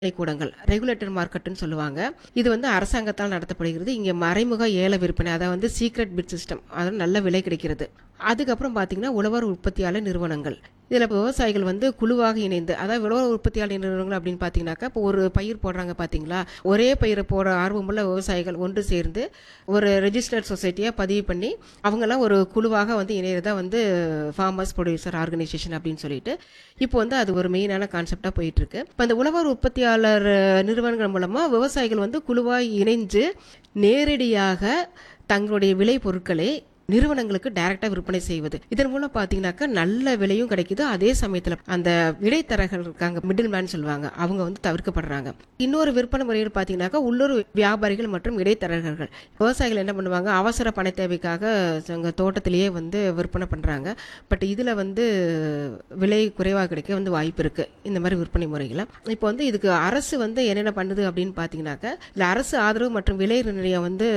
கூடங்கள் ரெகுலேட்டர் மார்க்கெட்டுன்னு சொல்லுவாங்க இது வந்து அரசாங்கத்தால் நடத்தப்படுகிறது இங்கே மறைமுக ஏல விற்பனை அதாவது வந்து சீக்ரெட் பிட் சிஸ்டம் அது நல்ல விலை கிடைக்கிறது அதுக்கப்புறம் பார்த்தீங்கன்னா உழவர் உற்பத்தியாளர் நிறுவனங்கள் இதில் இப்போ விவசாயிகள் வந்து குழுவாக இணைந்து அதாவது உழவர் உற்பத்தியாளர் நிறுவனங்கள் அப்படின்னு பார்த்தீங்கன்னாக்கா இப்போ ஒரு பயிர் போடுறாங்க பார்த்தீங்களா ஒரே பயிரை போட ஆர்வமுள்ள விவசாயிகள் ஒன்று சேர்ந்து ஒரு ரெஜிஸ்டர்ட் சொசைட்டியாக பதிவு பண்ணி அவங்கெல்லாம் ஒரு குழுவாக வந்து இணையறதா வந்து ஃபார்மர்ஸ் ப்ரொடியூசர் ஆர்கனைசேஷன் அப்படின்னு சொல்லிட்டு இப்போ வந்து அது ஒரு மெயினான கான்செப்டாக போயிட்டு இருக்கு இப்போ இந்த உழவர் உற்பத்தியாளர் நிறுவனங்கள் மூலமாக விவசாயிகள் வந்து குழுவாய் இணைஞ்சு நேரடியாக தங்களுடைய விளை பொருட்களை நிறுவனங்களுக்கு டைரக்டா விற்பனை செய்வது இதன் மூலம் பாத்தீங்கன்னாக்கா நல்ல விலையும் கிடைக்குது அதே சமயத்துல அந்த இடைத்தரகர்கள் இருக்காங்க மிடில் மேன் சொல்லுவாங்க அவங்க வந்து தவிர்க்கப்படுறாங்க இன்னொரு விற்பனை முறையில் பாத்தீங்கன்னாக்கா உள்ளூர் வியாபாரிகள் மற்றும் இடைத்தரகர்கள் விவசாயிகள் என்ன பண்ணுவாங்க அவசர பண தேவைக்காக எங்க தோட்டத்திலேயே வந்து விற்பனை பண்றாங்க பட் இதுல வந்து விலை குறைவாக கிடைக்க வந்து வாய்ப்பு இருக்கு இந்த மாதிரி விற்பனை முறைகளை இப்போ வந்து இதுக்கு அரசு வந்து என்னென்ன பண்ணுது அப்படின்னு பாத்தீங்கன்னாக்கா இல்ல அரசு ஆதரவு மற்றும் விலை நிர்ணயம் வந்து